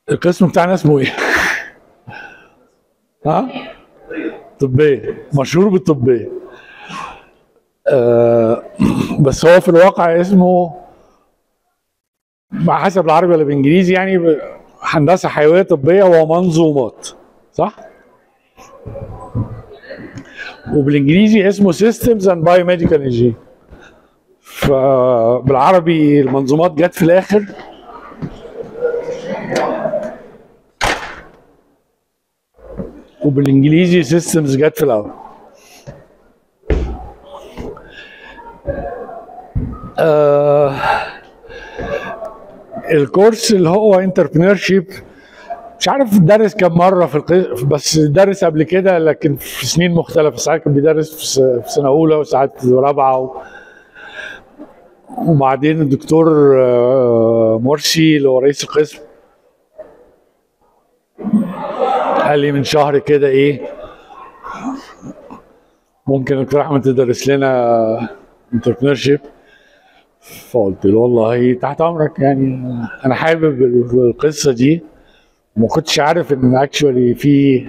القسم بتاعنا اسمه ايه؟ ها؟ طبية مشهور بالطبية آه بس هو في الواقع اسمه مع حسب العربي ولا بالانجليزي يعني ب- هندسة حيوية طبية ومنظومات صح؟ وبالانجليزي اسمه Systems and Biomedical Engineering فبالعربي المنظومات جت في الاخر وبالانجليزي سيستمز جت في الاول آه الكورس اللي هو انتربرينور شيب مش عارف درس كم مره في القسم بس درس قبل كده لكن في سنين مختلفه ساعات كان بيدرس في س- في سنه اولى وساعات رابعه و... وبعدين الدكتور آه، مرسي اللي هو رئيس القسم قال لي من شهر كده ايه ممكن دكتور احمد تدرس لنا انتربرينور شيب فقلت له والله تحت امرك يعني انا حابب القصه دي وما كنتش عارف ان اكشولي في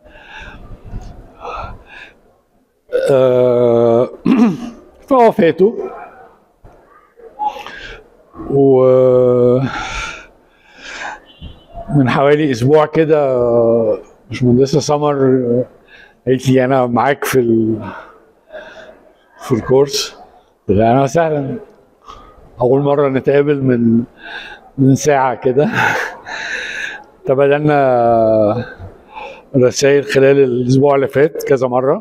آه، فوفاته و من حوالي اسبوع كده مش مهندسه سمر قالت لي انا معاك في ال... في الكورس قلت لها اهلا وسهلا اول مره نتقابل من من ساعه كده تبادلنا رسائل خلال الاسبوع اللي فات كذا مره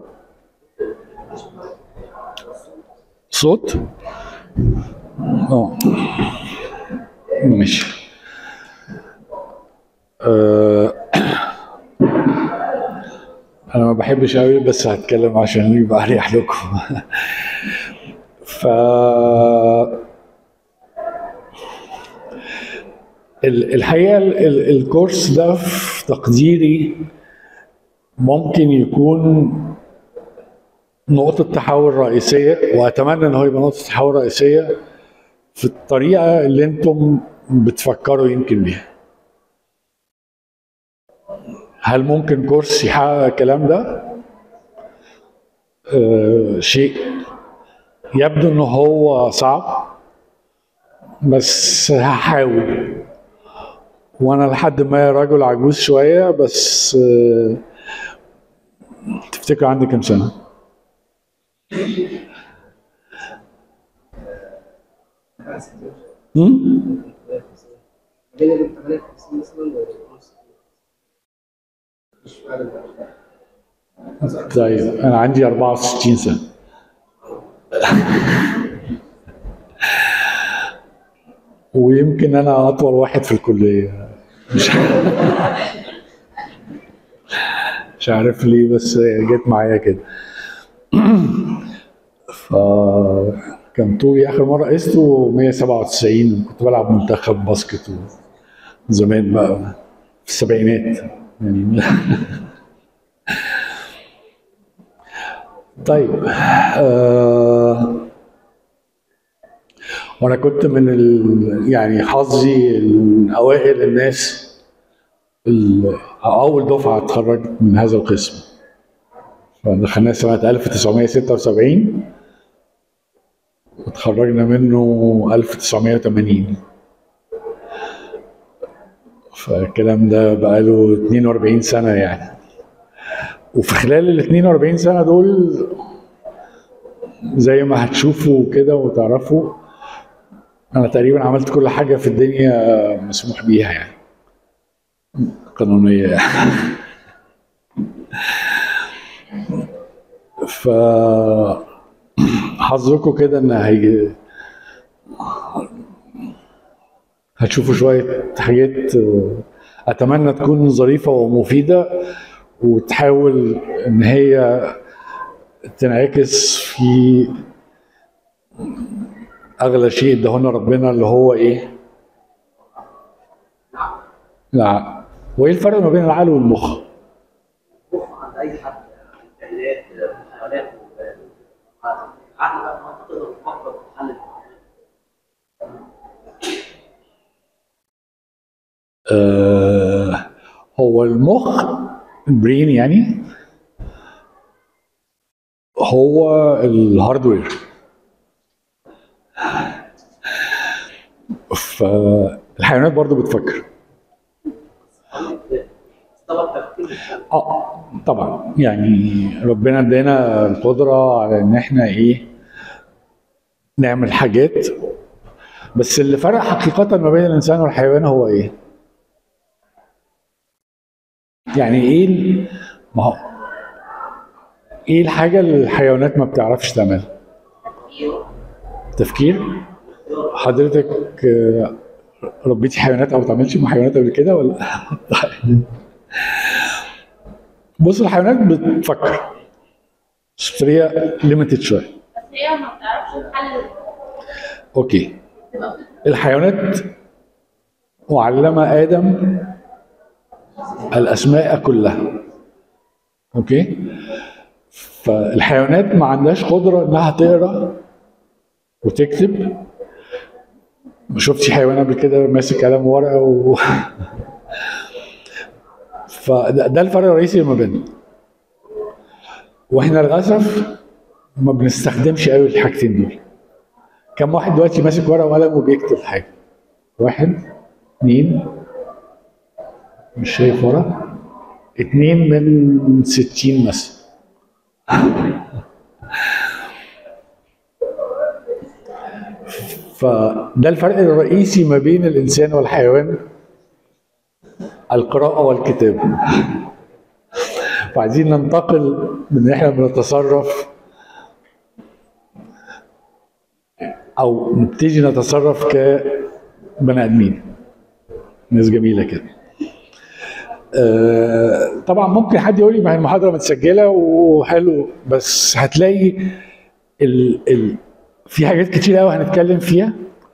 صوت اه ماشي آه، انا ما بحبش قوي بس هتكلم عشان يبقى اريح لكم ف ال- الحقيقه ال- ال- الكورس ده في تقديري ممكن يكون نقطة تحول رئيسية وأتمنى إن هو يبقى نقطة تحول رئيسية في الطريقة اللي أنتم بتفكروا يمكن بيها. هل ممكن كورس يحقق الكلام ده؟ آه شيء يبدو إن هو صعب بس هحاول وأنا لحد ما رجل عجوز شوية بس آه تفتكر عندي كام سنة؟ هم؟ بين الامتحانات 50 مثلا و طيب انا عندي 64 سنه ويمكن انا اطول واحد في الكليه مش مش عارف ليه بس جت معايا كده ف كان طولي اخر مره قسته 197 كنت بلعب منتخب باسكت زمان بقى في السبعينات يعني طيب آه وانا كنت من ال يعني حظي من اوائل الناس ال- اول دفعه اتخرجت من هذا القسم فدخلناه سنه 1976 وتخرجنا منه 1980 فالكلام ده بقاله 42 سنه يعني وفي خلال ال 42 سنه دول زي ما هتشوفوا كده وتعرفوا انا تقريبا عملت كل حاجه في الدنيا مسموح بيها يعني قانونيه يعني. ف حظكم كده ان هيجي هتشوفوا شويه حاجات اتمنى تكون ظريفه ومفيده وتحاول ان هي تنعكس في اغلى شيء اداهولنا ربنا اللي هو ايه؟ لا وايه الفرق ما بين العقل والمخ؟ عند اي حد تحليلات محاولات عقل بقى ما تقدر تفكر وتحلل آه هو المخ البرين يعني هو الهاردوير فالحيوانات برضو بتفكر طبعا تفكير اه طبعا يعني ربنا ادانا القدره على ان احنا ايه نعمل حاجات بس اللي فرق حقيقه ما بين الانسان والحيوان هو ايه؟ يعني ايه ال- ما هو ايه الحاجه اللي الحيوانات ما بتعرفش تعملها؟ تفكير حضرتك آه، ربيتي حيوانات او ما بتعملش مع حيوانات قبل كده ولا طيب. بص الحيوانات بتفكر بس بطريقه ليميتد شويه بس هي ما بتعرفش تحلل اوكي تبقى الحيوانات وعلم ادم الاسماء كلها اوكي فالحيوانات ما عندهاش قدره انها تقرا وتكتب ما شفتش حيوان قبل كده ماسك قلم ورقه و فده ده الفرق الرئيسي ما بيننا واحنا للاسف ما بنستخدمش قوي الحاجتين دول كم واحد دلوقتي ماسك ورقه وقلم وبيكتب حاجه واحد اثنين مش شايف ورا اتنين من ستين مثلا فده الفرق الرئيسي ما بين الانسان والحيوان القراءة والكتابة فعايزين ننتقل من ان احنا بنتصرف او نبتدي نتصرف كبني ادمين ناس جميله كده آه، طبعا ممكن حد يقول لي ما هي المحاضره متسجله وحلو بس هتلاقي ال ال في حاجات كتير قوي هنتكلم فيها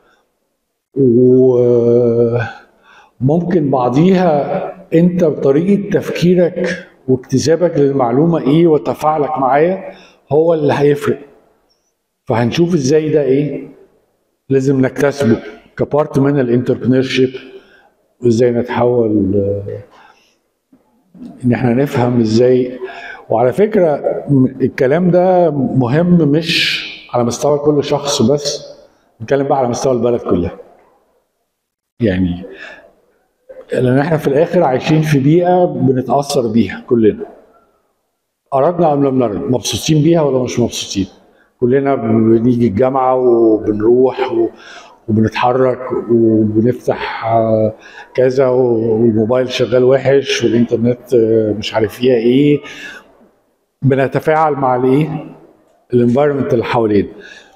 وممكن بعضيها انت بطريقه تفكيرك واكتسابك للمعلومه ايه وتفاعلك معايا هو اللي هيفرق فهنشوف ازاي ده ايه لازم نكتسبه كبارت من الانتربرينور شيب وازاي نتحول آه، ان احنا نفهم ازاي وعلى فكره م- الكلام ده مهم مش على مستوى كل شخص بس نتكلم بقى على مستوى البلد كلها يعني لان احنا في الاخر عايشين في بيئه بنتاثر بيها كلنا اردنا ام لم نرد مبسوطين بيها ولا مش مبسوطين كلنا بنيجي الجامعه وبنروح و... وبنتحرك وبنفتح آه، كذا والموبايل شغال وحش والانترنت آه، مش عارف فيها ايه بنتفاعل مع الايه الانفايرمنت اللي حوالينا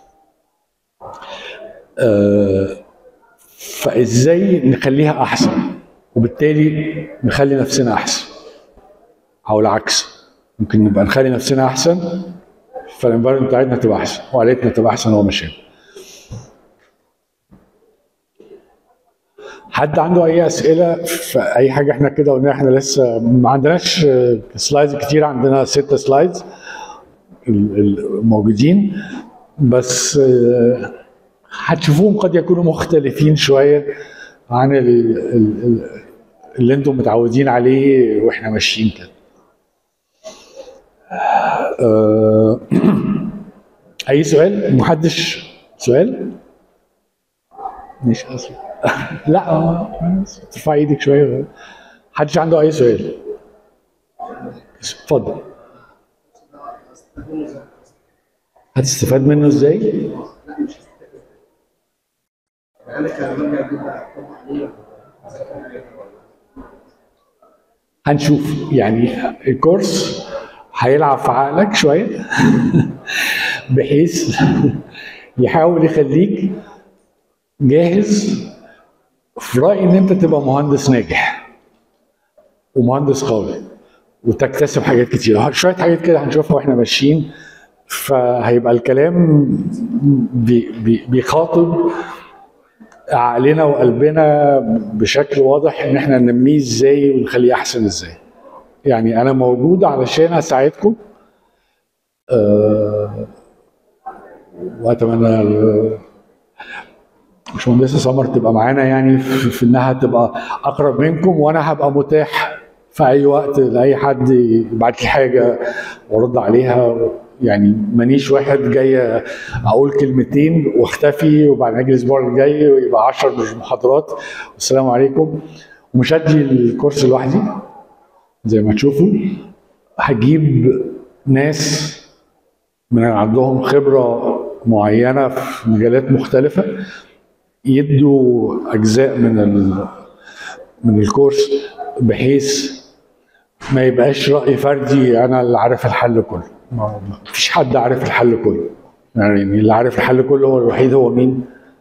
آه، فازاي نخليها احسن وبالتالي نخلي نفسنا احسن او العكس ممكن نبقى نخلي نفسنا احسن فالانفايرمنت بتاعتنا تبقى احسن وعائلتنا تبقى احسن وما شابه حد عنده اي اسئله في اي حاجه احنا كده قلنا احنا لسه ما عندناش آه، سلايدز كتير عندنا ست سلايدز ال- الموجودين بس آه، هتشوفوهم قد يكونوا مختلفين شويه عن ال- ال- ال- اللي انتم متعودين عليه واحنا ماشيين كده آه، اي سؤال محدش سؤال مش اصلا لا آه، ترفع ايدك شويه محدش عنده اي سؤال اتفضل هتستفاد منه ازاي؟ انا كان لما اجيب بقى طبعا عليه هنشوف يعني الكورس هيلعب في عقلك شويه بحيث يحاول يخليك جاهز في رايي ان انت تبقى مهندس ناجح ومهندس قوي وتكتسب حاجات كتير شويه حاجات كده هنشوفها واحنا ماشيين فهيبقى الكلام بي بي بيخاطب عقلنا وقلبنا بشكل واضح ان احنا ننميه ازاي ونخليه احسن ازاي يعني انا موجود علشان اساعدكم أه واتمنى ال- باشمهندسه سمر تبقى معانا يعني في, في انها تبقى اقرب منكم وانا هبقى متاح في اي وقت لاي حد يبعت لي حاجه وارد عليها يعني مانيش واحد جاي اقول كلمتين واختفي وبعدين اجي الاسبوع الجاي ويبقى 10 مش محاضرات والسلام عليكم ومش هدي الكورس لوحدي زي ما تشوفوا هجيب ناس من عندهم خبره معينه في مجالات مختلفه يدوا اجزاء من ال من الكورس بحيث ما يبقاش راي فردي انا اللي عارف الحل كله ما ما فيش حد عارف الحل كله يعني اللي عارف الحل كله هو الوحيد هو مين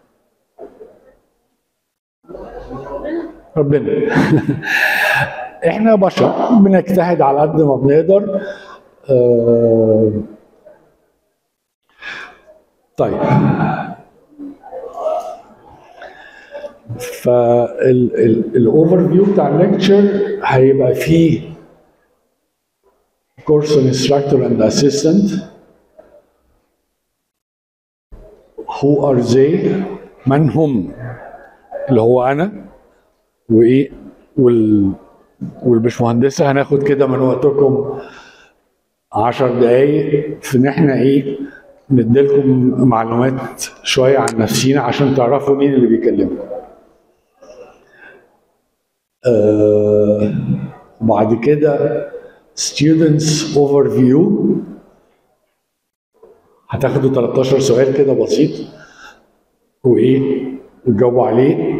ربنا احنا بشر بنجتهد على قد ما بنقدر آه، طيب فالاوفر فيو بتاع الليكتشر هيبقى فيه كورس انستراكتور اند اسيستنت who are they من هم اللي هو انا وايه وال والبشمهندسه هناخد كده من وقتكم عشر دقايق في ان احنا ايه نديلكم معلومات شويه عن نفسينا عشان تعرفوا مين اللي بيكلمكم آه بعد كده students overview هتاخدوا 13 سؤال كده بسيط وايه وتجاوبوا عليه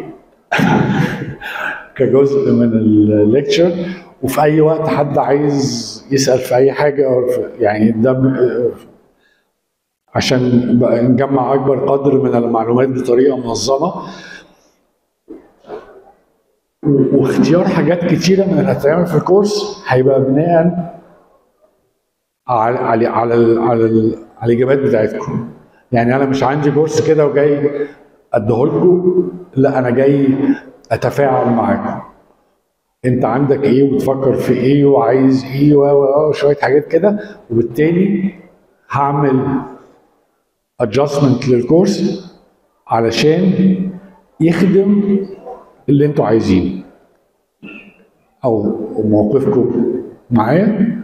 كجزء من الليكتشر وفي اي وقت حد عايز يسال في اي حاجه أو في- يعني ده ب- عشان بقى نجمع اكبر قدر من المعلومات بطريقه منظمه و- واختيار حاجات كتيره من اللي هتتعمل في الكورس هيبقى بناء على على على ال- على, ال- على الاجابات بتاعتكم يعني انا مش عندي كورس كده وجاي اديهولكم لا انا جاي اتفاعل معاكم انت عندك ايه وبتفكر في ايه وعايز ايه و و- و شويه حاجات كده وبالتالي هعمل ادجستمنت للكورس علشان يخدم اللي انتوا عايزينه او موقفكم معايا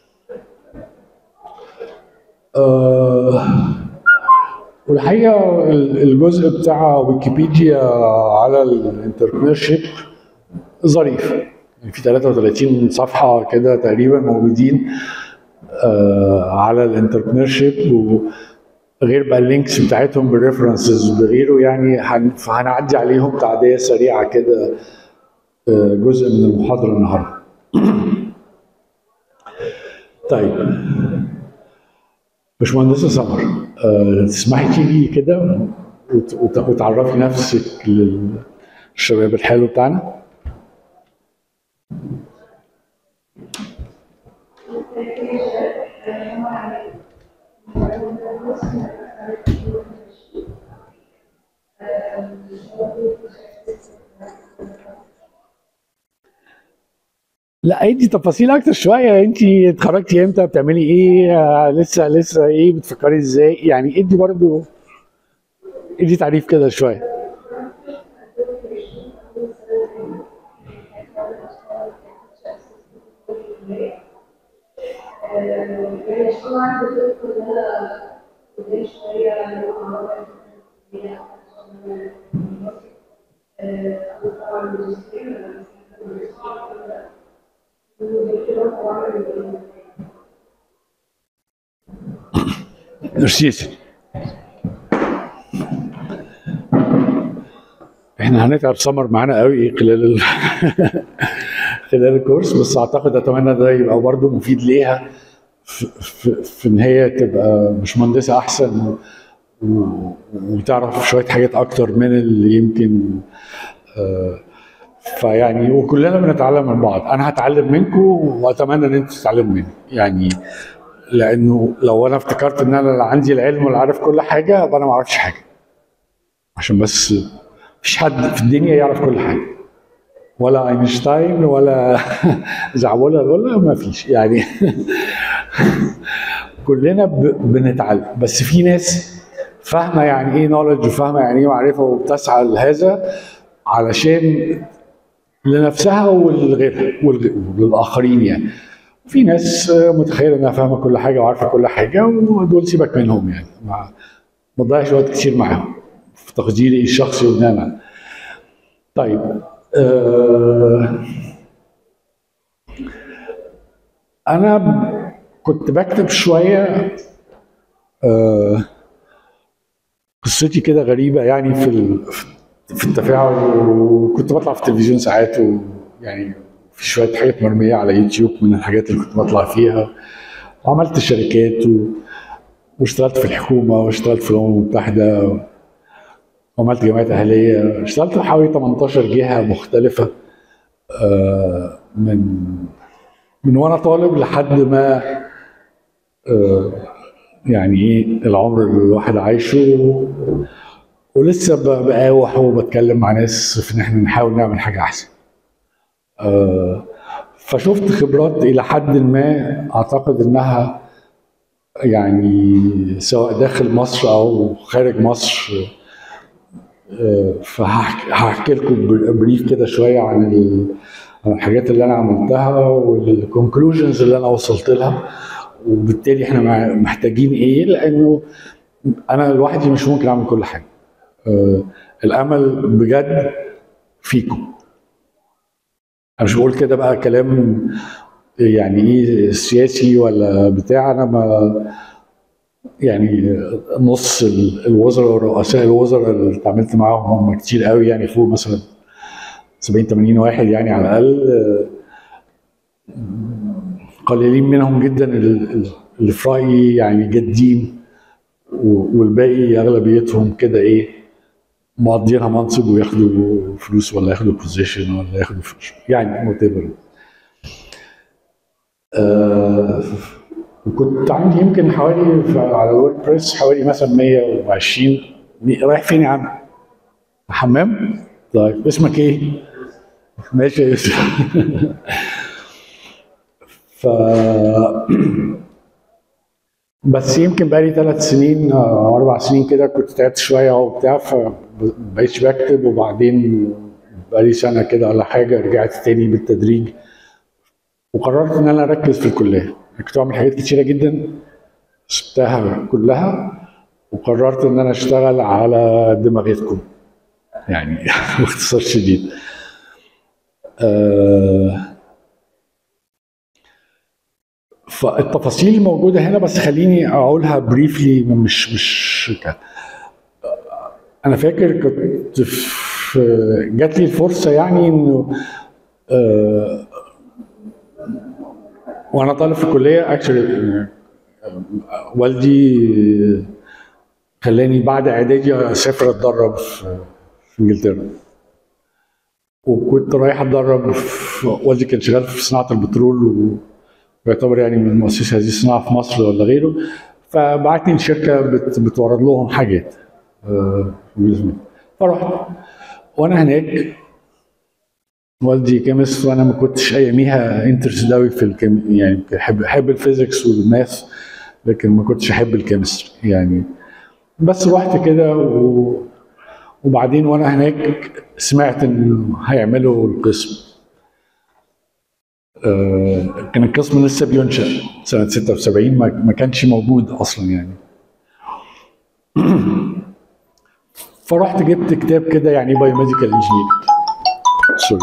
آه والحقيقه ال- الجزء بتاع ويكيبيديا على الانتربرينور شيب ظريف يعني في 33 صفحه كده تقريبا موجودين آه على الانتربرينور شيب وغير بقى اللينكس بتاعتهم بالريفرنسز وبغيره يعني هن- فهنعدي عليهم تعديه سريعه كده آه جزء من المحاضره النهارده. طيب باشمهندسة سمر أه تسمحي تيجي كده وت- وت- وتعرفي نفسك للشباب الحلو بتاعنا لا ادي تفاصيل اكتر شويه انت اتخرجتي امتى بتعملي ايه آه، لسه لسه ايه بتفكري ازاي يعني ادي برضو ادي تعريف كده شويه ميرسي يا سيدي. احنا هنتعب سمر معانا قوي خلال ال... خلال الكورس بس اعتقد اتمنى ده يبقى برضه مفيد ليها في, في, في ان هي تبقى مش مهندسه احسن و... وتعرف شويه حاجات اكتر من اللي يمكن آه، فيعني وكلنا بنتعلم من بعض انا هتعلم منكم واتمنى ان انتوا تتعلموا مني يعني لانه لو انا افتكرت ان انا اللي عندي العلم واللي عارف كل حاجه يبقى انا ما اعرفش حاجه عشان بس مفيش حد في الدنيا يعرف كل حاجه ولا اينشتاين ولا زعبولة ولا ما فيش يعني كلنا ب- بنتعلم بس في ناس فاهمه يعني ايه نولج وفاهمه يعني ايه معرفه وبتسعى لهذا علشان لنفسها ولغيرها والغ- وللاخرين يعني في ناس متخيله انها فاهمه كل حاجه وعارفه كل حاجه ودول سيبك منهم يعني ما ما تضيعش وقت كتير معاهم في تقديري الشخصي وان انا طيب آه انا ب- كنت بكتب شويه آه قصتي كده غريبه يعني في ال- في التفاعل وكنت بطلع في التلفزيون ساعات ويعني في شويه حاجات مرميه على يوتيوب من الحاجات اللي كنت بطلع فيها وعملت شركات و... واشتغلت في الحكومه واشتغلت في الامم المتحده وعملت جمعيات اهليه اشتغلت في حوالي 18 جهه مختلفه آه، من من وانا طالب لحد ما آه، يعني ايه العمر اللي الواحد عايشه ولسه ب- بقاوح وبتكلم مع ناس في ان احنا نحاول نعمل حاجه احسن. آه، فشفت خبرات الى حد ما اعتقد انها يعني سواء داخل مصر او خارج مصر آه، فهحكي هحكي لكم بريف كده شويه عن ال- عن الحاجات اللي انا عملتها والكونكلوجنز اللي انا وصلت لها وبالتالي احنا مع- محتاجين ايه لانه انا لوحدي مش ممكن اعمل كل حاجه آه، الامل بجد فيكم انا مش بقول كده بقى كلام يعني ايه سياسي ولا بتاع انا ما يعني نص ال- الوزراء ورؤساء الوزراء اللي اتعاملت معاهم هم كتير قوي يعني فوق مثلا 70 80 واحد يعني على الاقل آه، قليلين منهم جدا ال- ال- اللي في رايي يعني جادين و- والباقي اغلبيتهم كده ايه مقضينها منصب وياخدوا فلوس ولا ياخدوا بوزيشن ولا ياخدوا فلوس يعني وات ايفر وكنت عندي يمكن حوالي ف- على الورد بريس حوالي مثلا 120 مي- رايح فين يا عم؟ الحمام؟ طيب اسمك ايه؟ ماشي يا يوسف ف بس يمكن بقالي ثلاث سنين او اربع سنين كده كنت تعبت شويه وبتاع فبقيتش بكتب وبعدين بقالي سنه كده ولا حاجه رجعت تاني بالتدريج وقررت ان انا اركز في الكليه كنت بعمل حاجات كتيره جدا سبتها كلها وقررت ان انا اشتغل على دماغتكم يعني باختصار شديد آه فالتفاصيل موجوده هنا بس خليني اقولها بريفلي مش مش ك- انا فاكر كنت في جات لي الفرصه يعني انه آه وانا طالب في الكليه اكشلي والدي خلاني بعد اعدادي اسافر اتدرب في في انجلترا وكنت رايح اتدرب في والدي كان شغال في صناعه البترول ويعتبر يعني من مؤسسي هذه الصناعه في مصر ولا غيره فبعتني لشركه بت بتورد لهم حاجات آه، في بيزنس. فرحت وانا هناك والدي كيمست وانا ما كنتش اياميها انترست قوي في الكيم يعني بحب بحب الفيزيكس والماث لكن ما كنتش احب الكيمستري يعني بس رحت كده و... وبعدين وانا هناك سمعت ان هيعملوا القسم آه، كان القسم لسه بينشأ سنة 76 ما ما كانش موجود أصلا يعني فرحت جبت كتاب كده يعني بايوميديكال انجينيرنج سوري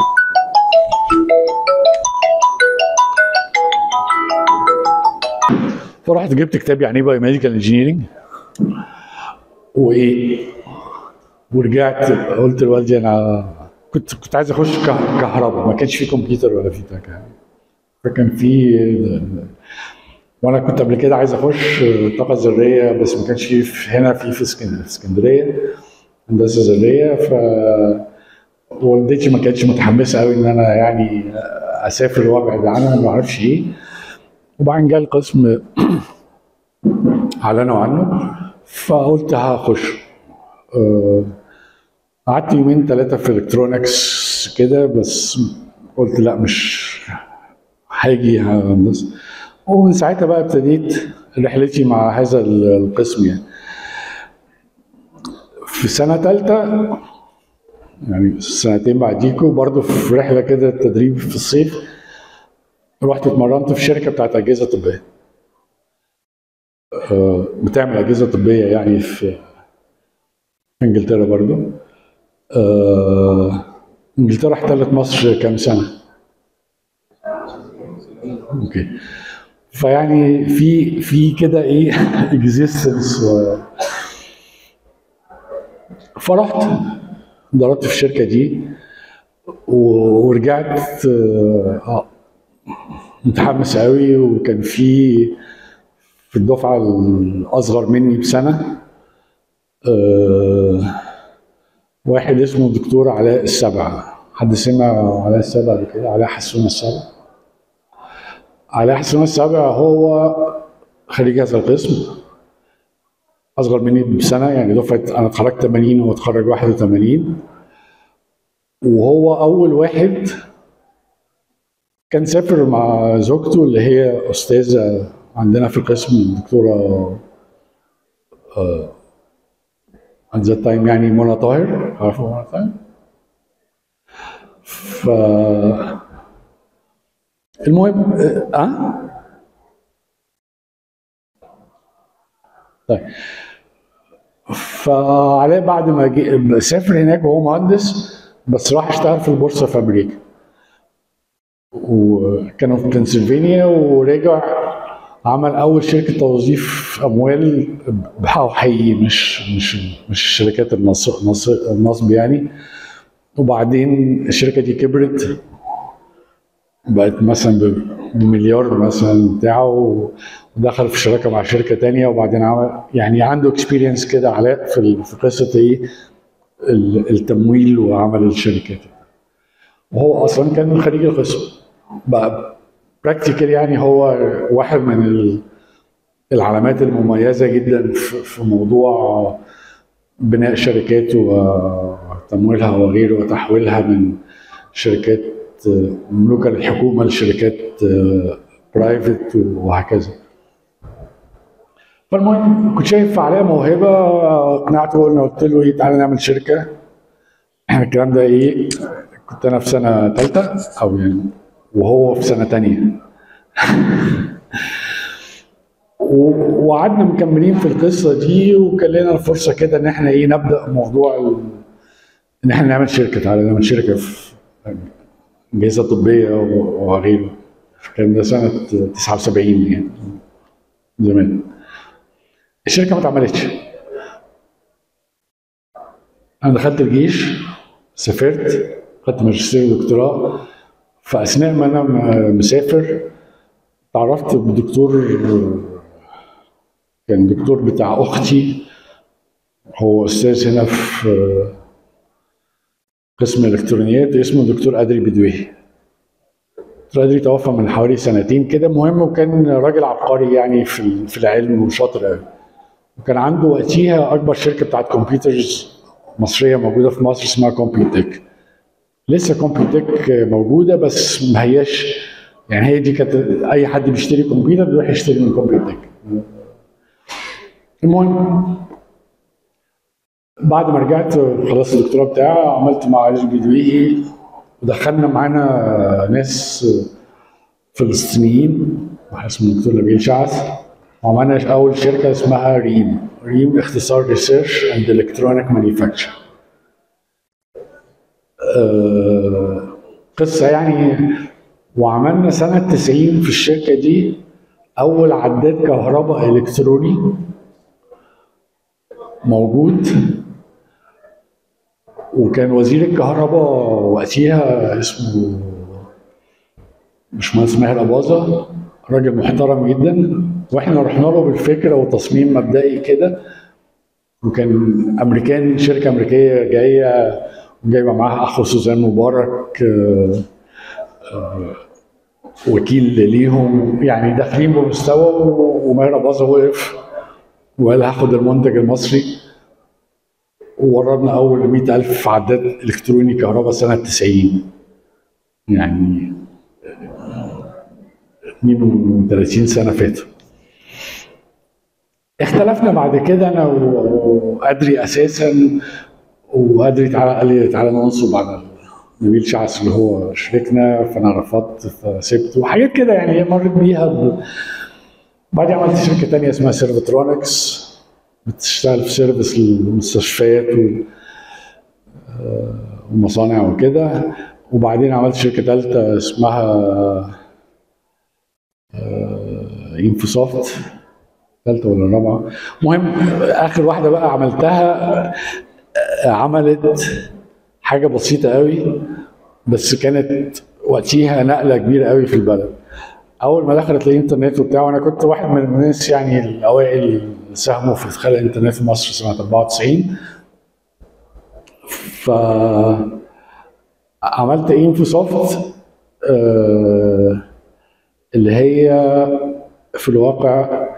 فرحت جبت كتاب يعني ايه بايوميديكال انجينيرنج وايه ورجعت قلت لوالدي انا كنت كنت عايز اخش كه- كهرباء ما كانش في كمبيوتر ولا في بتاع كده. فكان في وانا كنت قبل كده عايز اخش طاقه ذريه بس ما كانش في في- هنا في في اسكن- في اسكندريه هندسه ذريه ف والدتي ما كانتش متحمسه قوي ان انا يعني اسافر وابعد عنها ما اعرفش ايه وبعدين جه القسم اعلنوا عنه فقلت هخش آه، قعدت يومين ثلاثه في الكترونكس كده بس قلت لا مش هاجي هندسه ومن ساعتها بقى ابتديت رحلتي مع هذا القسم يعني في سنه ثالثه يعني سنتين بعديكوا برضه في رحله كده تدريب في الصيف رحت اتمرنت في شركه بتاعت اجهزه طبيه آه، بتعمل اجهزه طبيه يعني في في انجلترا برضو آه، انجلترا احتلت مصر كام سنه اوكي فيعني في في كده ايه اكزيستنس فرحت ضربت في الشركه دي و- ورجعت آه، آه، متحمس قوي وكان في في الدفعه الاصغر مني بسنه آه، واحد اسمه الدكتور علاء السبع حد سمع علاء السبع قبل كده علاء حسون السبع علاء حسون السبع هو خريج هذا القسم اصغر مني بسنه يعني دفعه انا اتخرجت 80 وهو اتخرج 81 وهو اول واحد كان سافر مع زوجته اللي هي استاذه عندنا في القسم الدكتوره at that time يعني منى طاهر عارفه منى طاهر؟ ف المهم اه أه؟ طيب فعلاء بعد ما جه سافر هناك وهو مهندس بس راح اشتغل في البورصه في امريكا وكانوا في بنسلفانيا ورجع عمل اول شركه توظيف اموال بحقه حقيقي مش مش مش شركات النص- نص- النصب يعني وبعدين الشركه دي كبرت بقت مثلا ب- بمليار مثلا بتاعه ودخل في شراكه مع شركه تانية وبعدين عمل يعني عنده اكسبيرينس كده علاء في ال- في قصه ايه ال- التمويل وعمل الشركات وهو اصلا كان من خريج القسم بقى براكتيكال يعني هو واحد من ال- العلامات المميزه جدا في في موضوع بناء شركات وتمويلها وغيره وتحويلها من شركات مملوكه للحكومه لشركات برايفت وهكذا. فالمهم كنت شايف عليه موهبه اقنعته قلنا قلت له ايه تعالى نعمل شركه احنا الكلام ده ايه كنت انا في سنه ثالثه او يعني وهو في سنه ثانيه و- وقعدنا مكملين في القصه دي وكان لنا الفرصه كده ان احنا ايه نبدا موضوع ال... ان احنا نعمل شركه تعالى نعمل شركه في اجهزه طبيه و- وغيره كان ده سنه 79 يعني زمان الشركه ما اتعملتش انا دخلت الجيش سافرت خدت ماجستير ودكتوراه فاثناء ما انا م- مسافر تعرفت بدكتور كان دكتور بتاع اختي هو استاذ هنا في قسم الالكترونيات اسمه دكتور ادري بدويهي دكتور ادري توفى من حوالي سنتين كده مهم وكان راجل عبقري يعني في ال- في العلم وشاطر قوي وكان عنده وقتها اكبر شركه بتاعت كمبيوترز مصريه موجوده في مصر اسمها كومبيوتك لسه كومبيوتك موجوده بس ما هياش يعني هي دي كانت اي حد بيشتري كمبيوتر بيروح يشتري من كومبيوتك المهم بعد ما رجعت خلصت الدكتوراه بتاعي عملت مع علي البدويهي ودخلنا معانا ناس فلسطينيين واحد اسمه الدكتور نبيل شعث وعملنا اول شركه اسمها ريم ريم اختصار ريسيرش اند الكترونيك مانيفاكتشر قصه يعني وعملنا سنه 90 في الشركه دي اول عداد كهرباء الكتروني موجود وكان وزير الكهرباء وقتها اسمه باشمهندس ماهر اباظه راجل محترم جدا واحنا رحنا له بالفكره وتصميم مبدئي كده وكان امريكان شركه امريكيه جايه جايبه معاها اخو سوزان مبارك آه، آه، وكيل ليهم يعني داخلين بمستوى وماهر اباظه وقف وقال هاخد المنتج المصري ووردنا اول 100000 عداد الكتروني كهرباء سنه 90 يعني 32 سنه فاتوا اختلفنا بعد كده انا و- وادري اساسا وادري تعالى قال لي تعالى ننصب على نبيل شعث اللي هو شريكنا فانا رفضت فسبته وحاجات كده يعني مريت بيها ب... بعدين عملت شركه تانية اسمها سيرفترونكس بتشتغل في سيرفيس للمستشفيات وال- آه، ومصانع وكده وبعدين عملت شركه ثالثه اسمها آه، انفوسوفت ثالثه ولا الرابعه المهم اخر واحده بقى عملتها آه، عملت حاجه بسيطه قوي بس كانت وقتها نقله كبيره قوي في البلد اول ما دخلت الانترنت وبتاع وانا كنت واحد من الناس يعني الاوائل اللي ساهموا في ادخال الانترنت في مصر سنه 94 ف عملت انفوسوفت آه اللي هي في الواقع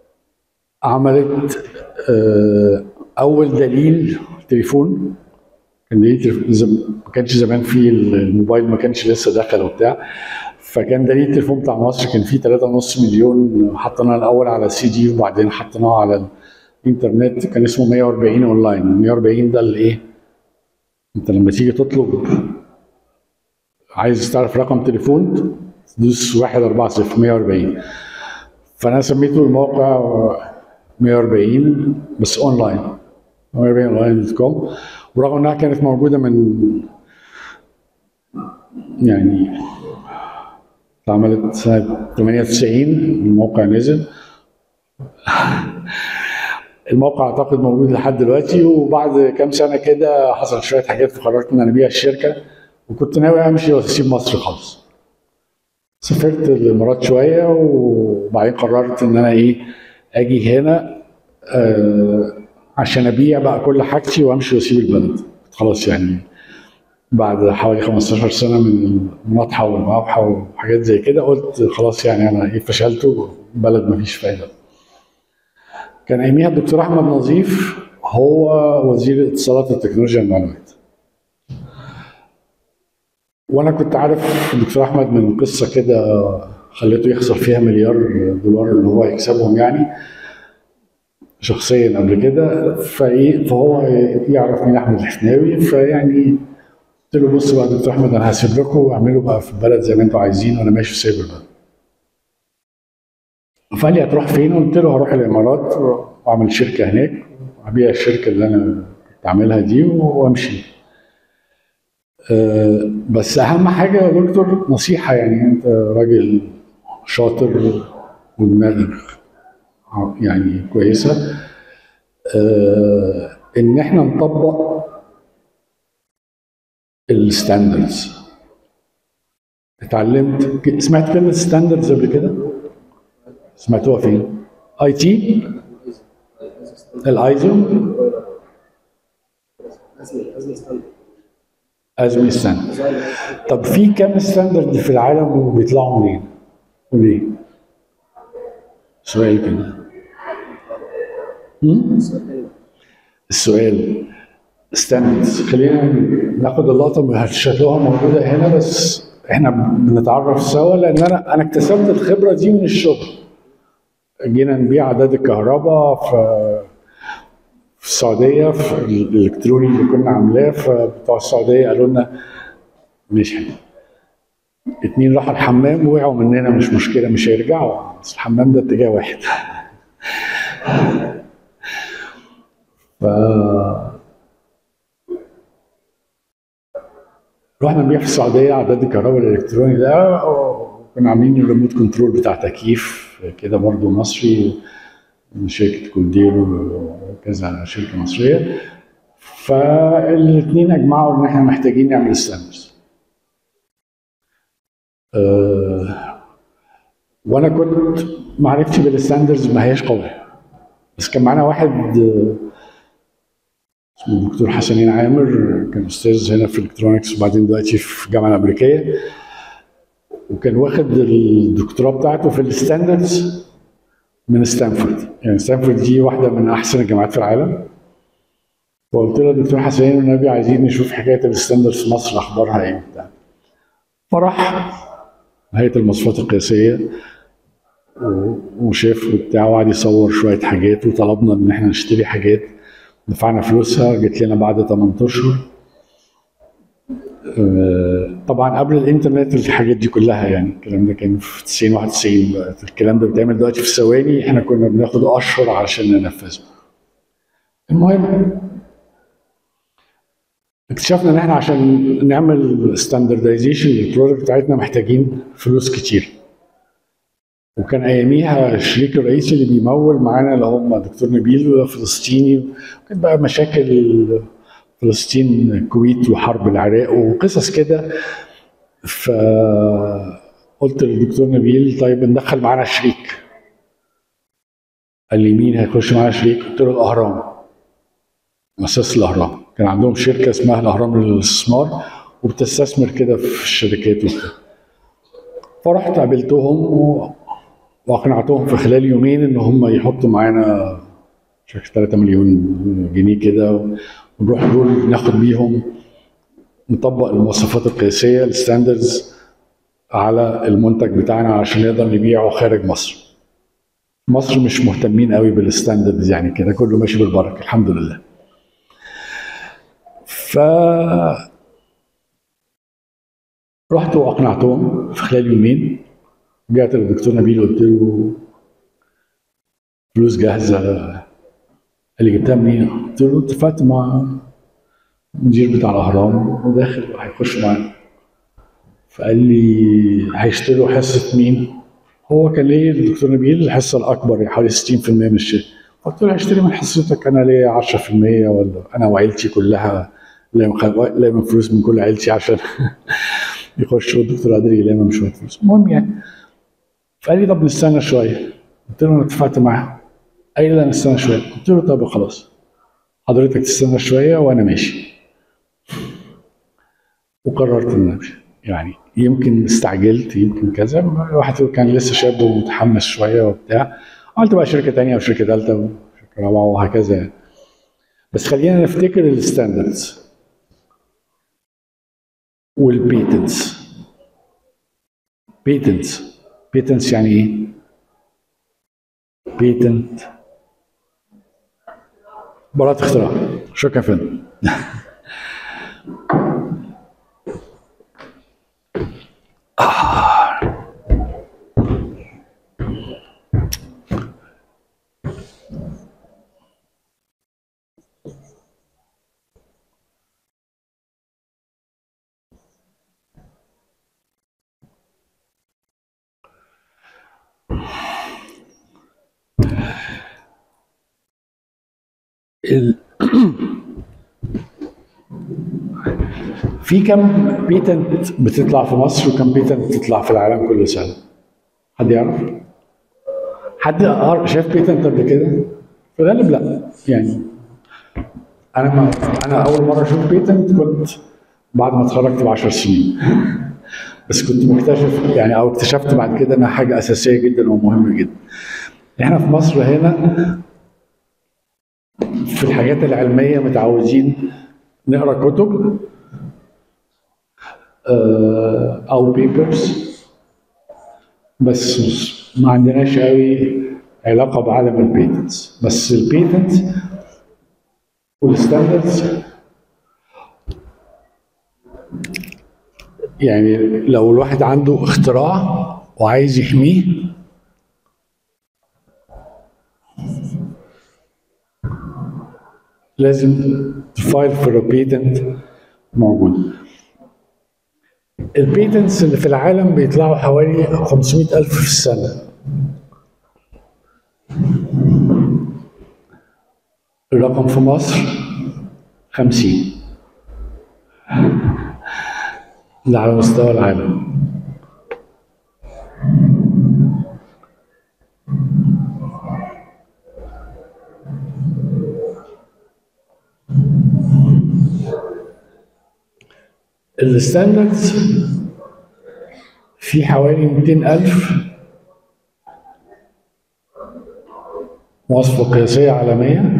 عملت آه اول دليل تليفون كان دليل تليفون زم- ما كانش زمان في الموبايل ما كانش لسه دخل وبتاع فكان دليل التليفون بتاع مصر كان فيه 3.5 مليون حطيناه الاول على سي دي وبعدين حطيناه على الانترنت كان اسمه 140 اونلاين 140 ده الايه انت لما تيجي تطلب عايز تعرف رقم تليفون تدوس 1 4 0 140 فانا سميته الموقع 140 بس اونلاين 140 اونلاين دوت كوم ورغم انها كانت موجوده من يعني اتعملت سنه 98 الموقع نزل الموقع اعتقد موجود لحد دلوقتي وبعد كام سنه كده حصل شويه حاجات فقررت ان انا ابيع الشركه وكنت ناوي امشي واسيب مصر خالص سافرت الامارات شويه وبعدين قررت ان انا ايه اجي هنا آه عشان ابيع بقى كل حاجتي وامشي واسيب البلد خلاص يعني بعد حوالي 15 سنه من المناطحه والموحه وحاجات زي كده قلت خلاص يعني انا ايه فشلت والبلد مفيش فايده كان اياميها الدكتور احمد نظيف هو وزير الاتصالات والتكنولوجيا المعلومات وانا كنت عارف الدكتور احمد من قصه كده خليته يخسر فيها مليار دولار اللي هو يكسبهم يعني شخصيا قبل كده فايه فهو يعرف مين احمد الحفناوي فيعني قلت له بص بقى يا دكتور احمد انا هسيب لكم واعملوا بقى في البلد زي ما انتوا عايزين وانا ماشي سايب البلد فقال لي هتروح فين؟ قلت له هروح الامارات واعمل شركه هناك وابيع الشركه اللي انا كنت عاملها دي وامشي. أه بس اهم حاجه يا دكتور نصيحه يعني انت راجل شاطر ودماغك يعني كويسه أه ان احنا نطبق الستاندردز اتعلمت سمعت كلمه ستاندردز قبل كده؟ سمعتوها فين؟ اي تي الايزو ازمه ازمه ستاندرد ازمي ستاندرد طب في كام ستاندرد في العالم وبيطلعوا منين؟ وليه؟ سؤال كده هم؟ السؤال ستاندردز خلينا ناخد اللقطه اللي شكلها موجوده هنا بس احنا بنتعرف سوا لان انا انا اكتسبت الخبره دي من الشغل جينا نبيع عداد الكهرباء في في السعوديه في الالكتروني اللي كنا عاملاه فبتوع السعوديه قالوا لنا مش حلو اتنين راحوا الحمام وقعوا مننا مش مشكله مش هيرجعوا بس الحمام ده اتجاه واحد ف رحنا نبيع في السعوديه عداد الكهرباء الالكتروني ده كنا عاملين الريموت كنترول بتاع تكييف كده برضو مصري من شركه كولديرو وكذا شركه مصريه فالاثنين اجمعوا ان احنا محتاجين نعمل ستاندرز أه وانا كنت معرفتي بالستاندرز ما هياش قويه بس كان معانا واحد آه، اسمه الدكتور حسنين عامر كان استاذ هنا في الكترونكس وبعدين دلوقتي في الجامعه الامريكيه وكان واخد الدكتوراه بتاعته في الستاندردز من ستانفورد يعني ستانفورد دي واحده من احسن الجامعات في العالم فقلت له دكتور حسنين والنبي عايزين نشوف حكايه الستاندردز في مصر اخبارها ايه وبتاع فراح هيئه المواصفات القياسيه و- وشاف وبتاع وقعد يصور شويه حاجات وطلبنا ان احنا نشتري حاجات دفعنا فلوسها جت لنا بعد 8 اشهر آه، طبعا قبل الانترنت الحاجات دي كلها يعني الكلام ده كان في 90 91 بقى. الكلام ده بيتعمل دلوقتي في ثواني احنا كنا بناخد اشهر عشان ننفذه المهم اكتشفنا ان احنا عشان نعمل ستاندردايزيشن للبرودكت بتاعتنا محتاجين فلوس كتير وكان اياميها الشريك الرئيسي اللي بيمول معانا اللي هم دكتور نبيل فلسطيني وكانت بقى مشاكل فلسطين الكويت وحرب العراق وقصص كده فقلت للدكتور نبيل طيب ندخل معانا شريك قال لي مين هيخش معانا شريك؟ قلت له الاهرام مؤسسه الاهرام كان عندهم شركه اسمها الاهرام للاستثمار وبتستثمر كده في الشركات وكده فرحت قابلتهم و- واقنعتهم في خلال يومين ان هم يحطوا معانا مش عارف 3 مليون جنيه كده ونروح دول ناخد بيهم نطبق المواصفات القياسيه الستاندردز على المنتج بتاعنا عشان نقدر نبيعه خارج مصر. مصر مش مهتمين قوي بالستاندردز يعني كده كله ماشي بالبركه الحمد لله. ف رحت واقنعتهم في خلال يومين رجعت للدكتور نبيل قلت له فلوس جاهزه قال لي جبتها منين؟ قلت له اتفقت مع المدير بتاع الاهرام وداخل هيخش معانا فقال لي هيشتروا حصه مين؟ هو كان ليه الدكتور نبيل الحصه الاكبر حوالي 60% من الشركه قلت له هشتري من حصتك انا ليا 10% ولا انا وعيلتي كلها لازم لازم فلوس من كل عيلتي عشان يخشوا الدكتور قادر يلم شويه فلوس المهم يعني فقال لي طب نستنى شويه قلت له انا اتفقت معاه قال لي لا نستنى شويه قلت له طب خلاص حضرتك تستنى شويه وانا ماشي وقررت ان امشي يعني يمكن استعجلت يمكن كذا الواحد كان لسه شاب ومتحمس شويه وبتاع عملت بقى شركه تانية وشركه ثالثه وشركه رابعه وهكذا يعني بس خلينا نفتكر الستاندردز والبيتنتس بيتنتس بيتنتس يعني ايه؟ بيتنت براءة اختراع شكرا يا فندم ال... في كم بيتنت بتطلع في مصر وكم بيتنت بتطلع في العالم كل سنه؟ حد يعرف؟ حد عار- شاف بيتنت قبل كده؟ في الغالب لا يعني انا ما انا اول مره اشوف بيتنت كنت بعد ما اتخرجت ب 10 سنين بس كنت مكتشف يعني او اكتشفت بعد كده انها حاجه اساسيه جدا ومهمه جدا احنا في مصر هنا في الحاجات العلميه متعودين نقرا كتب آه، او بيبرز بس مش- ما عندناش قوي علاقه بعالم البيتنتس بس البيتنت والستاندردز يعني لو الواحد عنده اختراع وعايز يحميه لازم تفايل فور بيتنت موجود البيتنتس اللي في العالم بيطلعوا حوالي 500 ألف في السنة الرقم في مصر 50 ده على مستوى العالم الستاندردز في حوالي 200 ألف مواصفة قياسية عالمية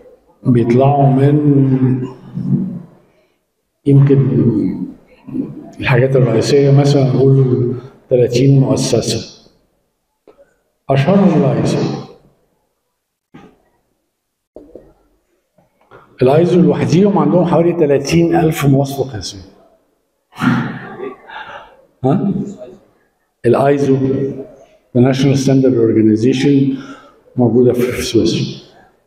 بيطلعوا من يمكن الحاجات الرئيسية مثلا نقول 30 مؤسسة أشهرهم الايزو الايزو لوحديهم عندهم حوالي 30 ألف مواصفة قياسية ها؟ الايزو The National Standard Organization موجودة في سويسرا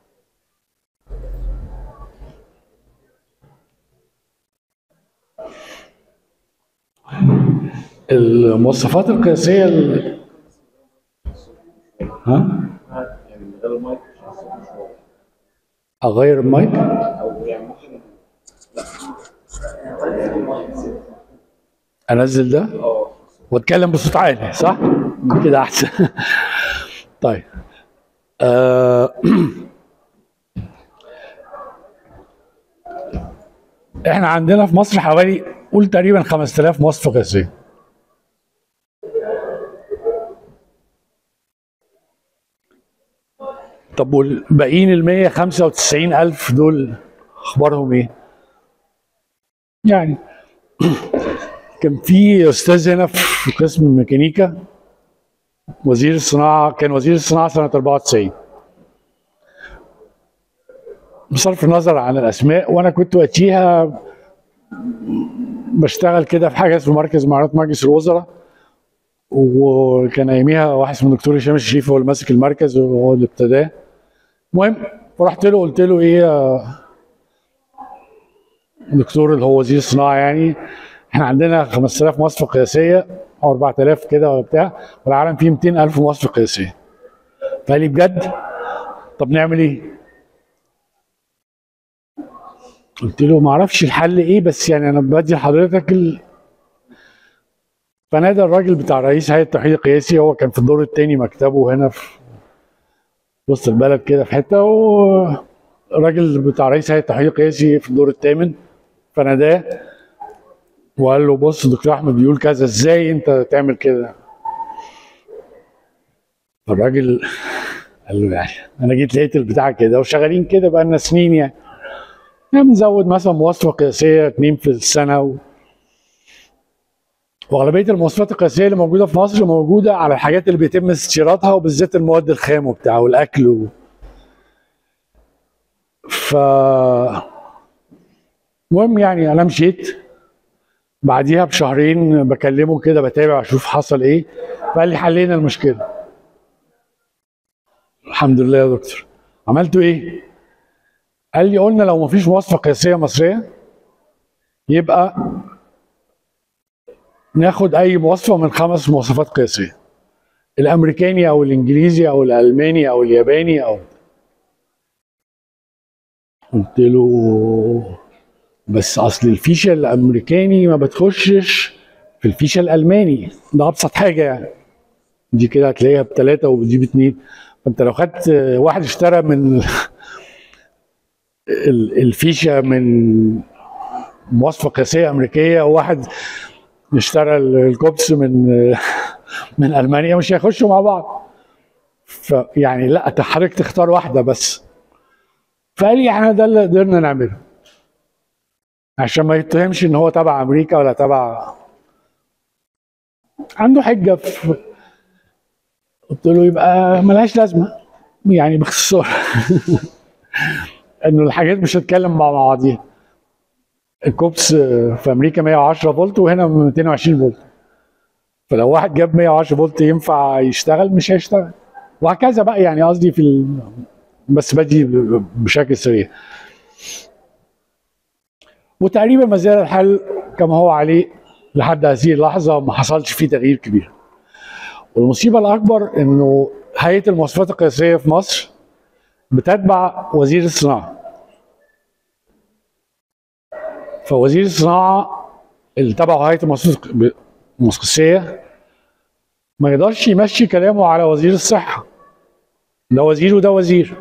المواصفات القياسية ال... ها؟ يعني من غير المايك مش هيصير مش واضح. أغير المايك؟ او يعني ممكن أنزل ده؟ اه واتكلم بصوت عالي صح؟ كده احسن طيب آه، احنا عندنا في مصر حوالي قول تقريبا 5000 مواصفه قياسيه طب والباقيين ال 195000 دول اخبارهم ايه؟ يعني كان في استاذ هنا في قسم الميكانيكا وزير الصناعه كان وزير الصناعه سنه 94 بصرف النظر عن الاسماء وانا كنت وقتها بشتغل كده في حاجه اسمه مركز معلومات مجلس الوزراء وكان اياميها واحد اسمه الدكتور هشام الشريف هو اللي ماسك المركز وهو اللي ابتداه المهم فرحت له قلت له ايه يا دكتور اللي هو وزير الصناعه يعني احنا عندنا 5000 مواصفه قياسيه او 4000 كده ولا بتاع والعالم فيه 200000 مواصفه قياسيه فقال لي بجد طب نعمل ايه؟ قلت له ما اعرفش الحل ايه بس يعني انا بدي لحضرتك ال... فنادى الراجل بتاع رئيس هيئه التوحيد القياسي هو كان في الدور الثاني مكتبه هنا في وسط البلد كده في حته والراجل بتاع رئيس هيئه التوحيد القياسي في الدور الثامن فناداه وقال له بص دكتور احمد بيقول كذا ازاي انت تعمل كده فالراجل قال له يعني انا جيت لقيت البتاع كده وشغالين كده بقى لنا سنين يعني يعني بنزود مثلا مواصفه قياسيه اتنين في السنه و... واغلبيه المواصفات القياسيه اللي موجوده في مصر موجوده على الحاجات اللي بيتم استيرادها وبالذات المواد الخام وبتاع والاكل و... ف المهم يعني انا مشيت بعديها بشهرين بكلمه كده بتابع اشوف حصل ايه فقال لي حلينا المشكله الحمد لله يا دكتور عملتوا ايه قال لي قلنا لو مفيش مواصفه قياسيه مصريه يبقى ناخد اي مواصفه من خمس مواصفات قياسيه الامريكاني او الانجليزي او الالماني او الياباني او قلت له بس اصل الفيشه الامريكاني ما بتخشش في الفيشه الالماني ده ابسط حاجه يعني دي كده هتلاقيها بثلاثه ودي باثنين فانت لو خدت واحد اشترى من ال- الفيشه من مواصفه قياسيه امريكيه وواحد اشترى ال- الكوبس من من المانيا مش هيخشوا مع بعض فيعني لا حضرتك تختار واحده بس فقال لي احنا ده اللي قدرنا نعمله عشان ما يتهمش ان هو تبع امريكا ولا تبع عنده حجه في قلت له يبقى ملهاش لازمه يعني باختصار انه الحاجات مش هتتكلم مع بعضيها الكوبس في امريكا 110 فولت وهنا 220 فولت فلو واحد جاب 110 فولت ينفع يشتغل مش هيشتغل وهكذا بقى يعني قصدي في ال... بس بدي بشكل سريع وتقريبا ما زال الحل كما هو عليه لحد هذه اللحظه ما حصلش فيه تغيير كبير والمصيبه الاكبر انه هيئه المواصفات القياسيه في مصر بتتبع وزير الصناعه فوزير الصناعه اللي تبعه هيئه المواصفات القياسيه ما يقدرش يمشي كلامه على وزير الصحه ده وزير وده وزير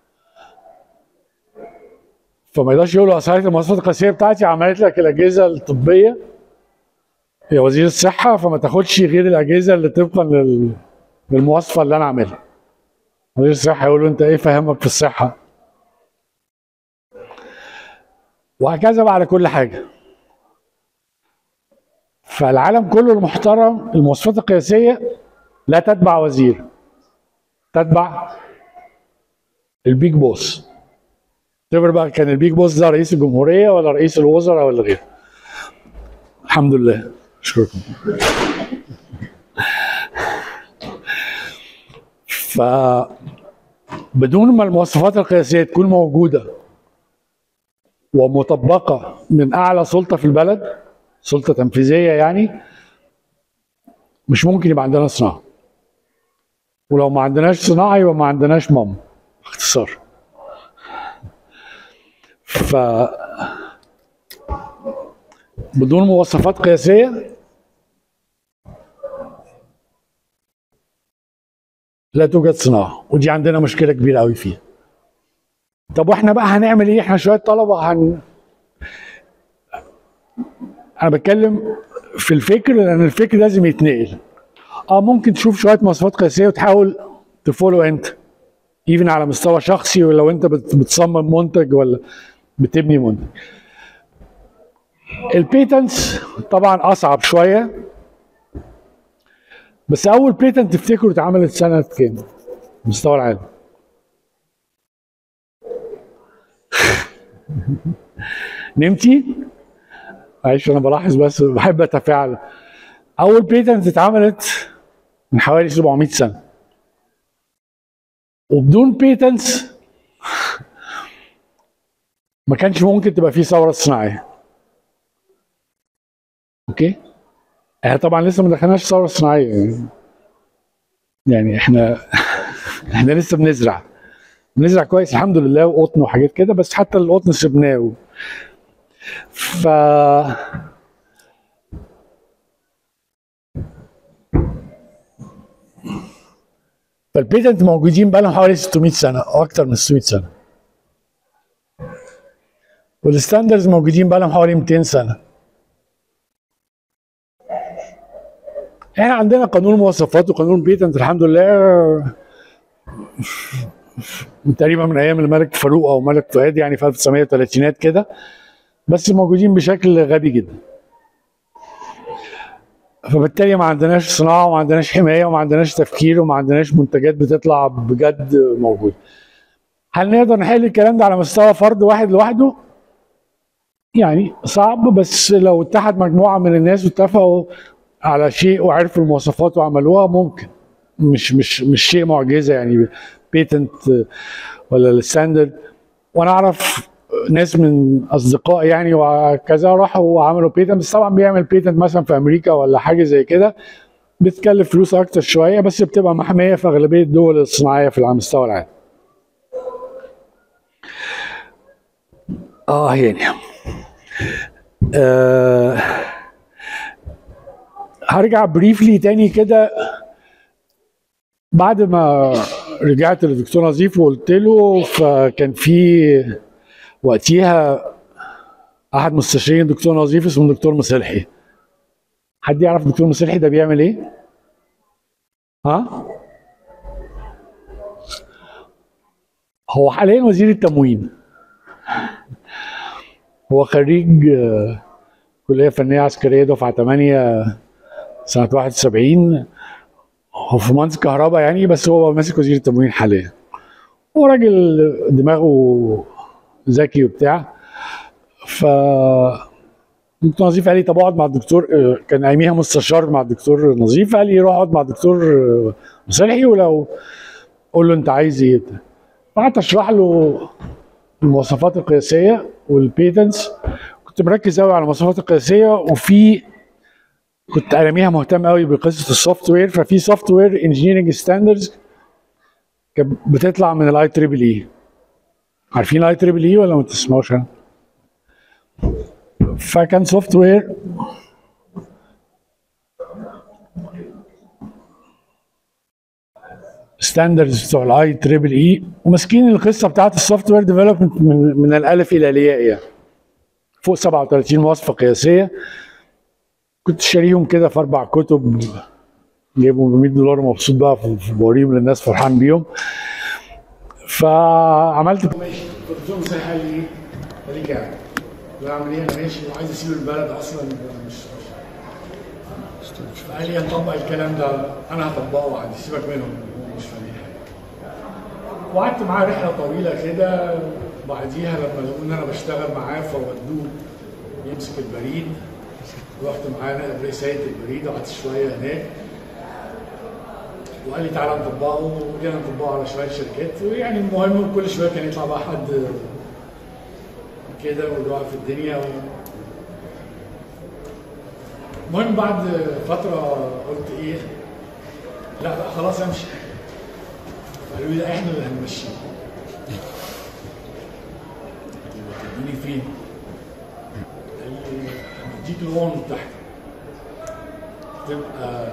فما يقدرش يقول له اصل هيئه المواصفات القياسيه بتاعتي عملت لك الاجهزه الطبيه هي وزير الصحه فما تاخدش غير الاجهزه اللي طبقا لل... للمواصفه اللي انا عاملها وزير الصحه يقول له انت ايه فاهمك في الصحه وهكذا بقى على كل حاجه فالعالم كله المحترم المواصفات القياسيه لا تتبع وزير تتبع البيج بوس تعتبر بقى كان البيج بوس ده رئيس الجمهوريه ولا رئيس الوزراء ولا غيره الحمد لله اشكركم ف بدون ما المواصفات القياسيه تكون موجوده ومطبقه من اعلى سلطه في البلد سلطه تنفيذيه يعني مش ممكن يبقى عندنا صناعه ولو ما عندناش صناعه يبقى ما عندناش مام باختصار ف بدون مواصفات قياسيه لا توجد صناعه ودي عندنا مشكله كبيره قوي فيها طب واحنا بقى هنعمل ايه احنا شويه طلبه هن انا بتكلم في الفكر لان الفكر لازم يتنقل اه ممكن تشوف شويه مواصفات قياسيه وتحاول تفولو انت ايفن على مستوى شخصي ولو انت بت- بتصمم منتج ولا بتبني منتج البيتنتس طبعا اصعب شويه بس اول بيتنت تفتكروا اتعملت سنه كام؟ مستوى العالم نمتي؟ معلش انا بلاحظ بس بحب اتفاعل اول بيتنت اتعملت من حوالي 700 سنه وبدون بيتنتس ما كانش ممكن تبقى في ثوره صناعيه اوكي احنا طبعا لسه ما دخلناش ثوره صناعيه يعني. يعني احنا احنا لسه بنزرع بنزرع كويس الحمد لله وقطن وحاجات كده بس حتى القطن سبناه ف فالبيتنت موجودين بقى لهم حوالي 600 سنه او اكتر من 600 سنه والستاندرز موجودين بقى لهم حوالي 200 سنه احنا عندنا قانون مواصفات وقانون بيتنت الحمد لله من تقريبا من ايام الملك فاروق او الملك فؤاد يعني في 1930 كده بس موجودين بشكل غبي جدا فبالتالي ما عندناش صناعه وما عندناش حمايه وما عندناش تفكير وما عندناش منتجات بتطلع بجد موجوده هل نقدر نحل الكلام ده على مستوى فرد واحد لوحده يعني صعب بس لو اتحد مجموعه من الناس واتفقوا على شيء وعرفوا المواصفات وعملوها ممكن مش مش مش شيء معجزه يعني بيتنت ولا الستاندرد وانا اعرف ناس من اصدقائي يعني وكذا راحوا وعملوا بيتنت بس طبعا بيعمل بيتنت مثلا في امريكا ولا حاجه زي كده بتكلف فلوس اكتر شويه بس بتبقى محميه في اغلبيه الدول الصناعيه في على مستوى العالم. اه يعني آه هرجع بريفلي تاني كده بعد ما رجعت للدكتور نظيف وقلت له فكان في وقتيها احد مستشارين الدكتور نظيف اسمه الدكتور مصلحي حد يعرف الدكتور مصلحي ده بيعمل ايه؟ ها؟ هو حاليا وزير التموين هو خريج آه، كلية فنية عسكرية دفعة 8 سنة 71 هو في مهندس كهرباء يعني بس هو ماسك وزير التموين حاليا هو راجل دماغه ذكي وبتاع ف دكتور نظيف قال لي طب اقعد مع الدكتور آه، كان اياميها مستشار مع الدكتور نظيف قال لي روح اقعد مع الدكتور آه، مصلحي ولو قول له انت عايز ايه قعدت اشرح له المواصفات القياسيه والبيتنتس كنت مركز قوي على المواصفات القياسيه وفي كنت اياميها مهتم قوي بقصه السوفت وير ففي سوفت وير انجينيرنج ستاندردز كانت بتطلع من الاي تريبل اي عارفين الاي تريبل اي ولا ما تسمعوش عنه؟ فكان سوفت وير ستاندردز بتوع الاي تريبل اي وماسكين القصه بتاعت السوفت وير ديفلوبمنت من, من الالف الى الياء يعني فوق 37 مواصفه قياسيه كنت شاريهم كده في اربع كتب جايبهم ب 100 دولار مبسوط بقى في- في بوريهم للناس فرحان بيهم فعملت الدكتور مسيح قال لي ايه؟ قال لي قاعد لا اعمل ايه انا ماشي وعايز اسيب البلد اصلا مش فقال لي هنطبق الكلام ده انا هطبقه عادي سيبك منهم هم مش فاهمين حاجه وقعدت معاه رحله طويله كده بعديها لما لقوا ان انا بشتغل معاه فودوه يمسك البريد رحت معاه نائب رئيس هيئه البريد وقعدت شويه هناك وقال لي تعالى نطبقه وجينا نطبقه على شويه شركات ويعني المهم كل شويه كان يطلع بقى حد كده ويقع في الدنيا و... المهم بعد فتره قلت ايه لا لا خلاص امشي قالوا لي لا احنا اللي هنمشيه تديني فين؟ قال لي هديك الامم المتحده تبقى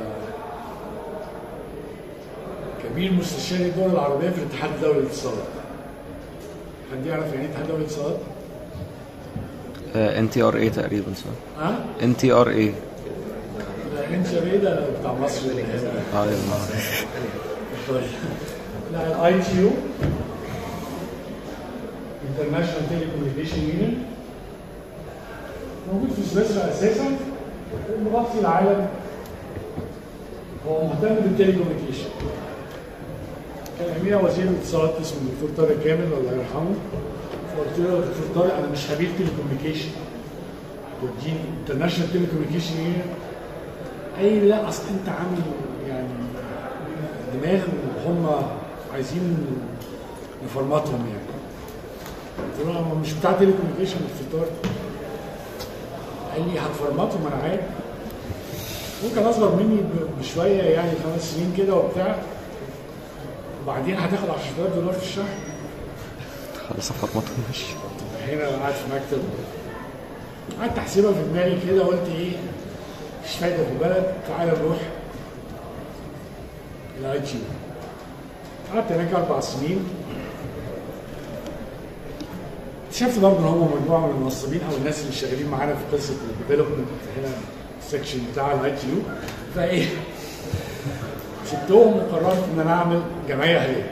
كبير مستشاري الدول العربيه في الاتحاد الدولي للاتصالات حد يعرف يعني ايه اتحاد الدولي للاتصالات؟ ان تي ار اي تقريبا صح ها؟ ان تي ار اي لا انت ايه ده بتاع مصر اللي هنا اه يلا طيب. لا الاي تي يو انترناشونال تيلي كوميونيكيشن يونيون موجود في سويسرا اساسا ومغطي العالم هو مهتم بالتيلي كوميونيكيشن كان يوميها وزير الاتصالات اسمه الدكتور طارق كامل الله يرحمه فقلت له يا دكتور طارق انا مش خبير تيلي كوميونيكيشن وديني انترناشونال تيلي كوميونيكيشن يونيون قال لي لا اصل انت عامل يعني دماغ هم عايزين نفرمطهم يعني قلت له انا مش بتاع تيلي كوميونيكيشن الفطار قال لي هتفرمطهم انا عارف هو كان اصغر مني ب- بشويه يعني خمس سنين كده وبتاع وبعدين هتاخد 10000 دولار في الشهر خلاص افرمطهم ماشي هنا قاعد في مكتب قعدت احسبها في دماغي كده قلت ايه مش فايده في البلد تعالى نروح الاي تي قعدت هناك اربع سنين اكتشفت برضه ان هم مجموعه من المنظمين او الناس اللي شغالين معانا في قصه الديفلوبمنت هنا السكشن بتاع الاي تي يو فايه سبتهم وقررت ان انا اعمل جمعيه اهليه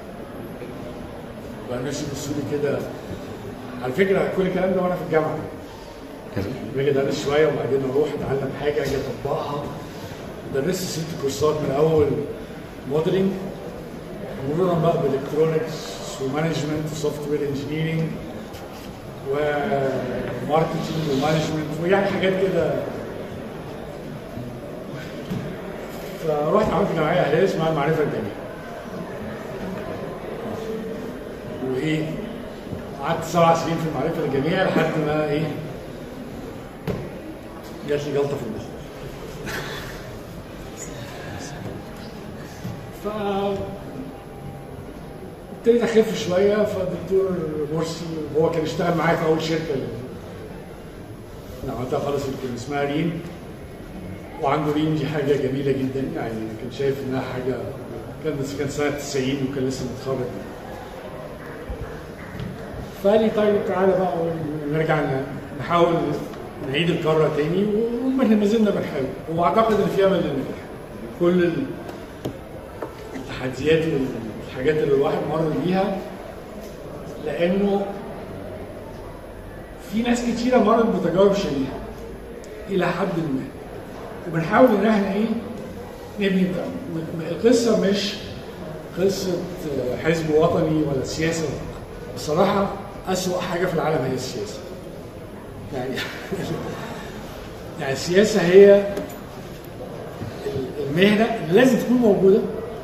بقى الناس يبصوا لي كده على فكره كل الكلام ده وانا في الجامعه باجي ادرس شويه وبعدين اروح اتعلم حاجه اجي اطبقها درست ست كورسات من اول موديلنج مرورا بقى بالكترونكس ومانجمنت وسوفت وير انجينيرنج وماركتنج ومانجمنت ويعني حاجات كده فرحت عملت جمعيه اهليه اسمها المعرفه الجميله وايه قعدت سبع سنين في المعرفه الجميله لحد ما ايه جات لي جلطه في المخ ف ابتديت اخف شويه فالدكتور مرسي هو كان اشتغل معايا في اول شركه اللي انا عملتها خالص اللي كان اسمها ريم وعنده ريم دي حاجه جميله جدا يعني كان شايف انها حاجه كان بس كان سنه 90 وكان لسه متخرج فقال لي طيب تعالى بقى نرجع ن- نحاول نعيد الكرة تاني وما زلنا بنحاول واعتقد ان في امل للنجاح كل التحديات والحاجات اللي الواحد مر بيها لانه في ناس كتيرة مرت بتجارب شبيهة إلى حد ما وبنحاول إن احنا إيه نبني ده. م- م- القصة مش قصة آه، حزب وطني ولا سياسة بصراحة أسوأ حاجة في العالم هي السياسة يعني يعني السياسة هي المهنة اللي لازم تكون موجودة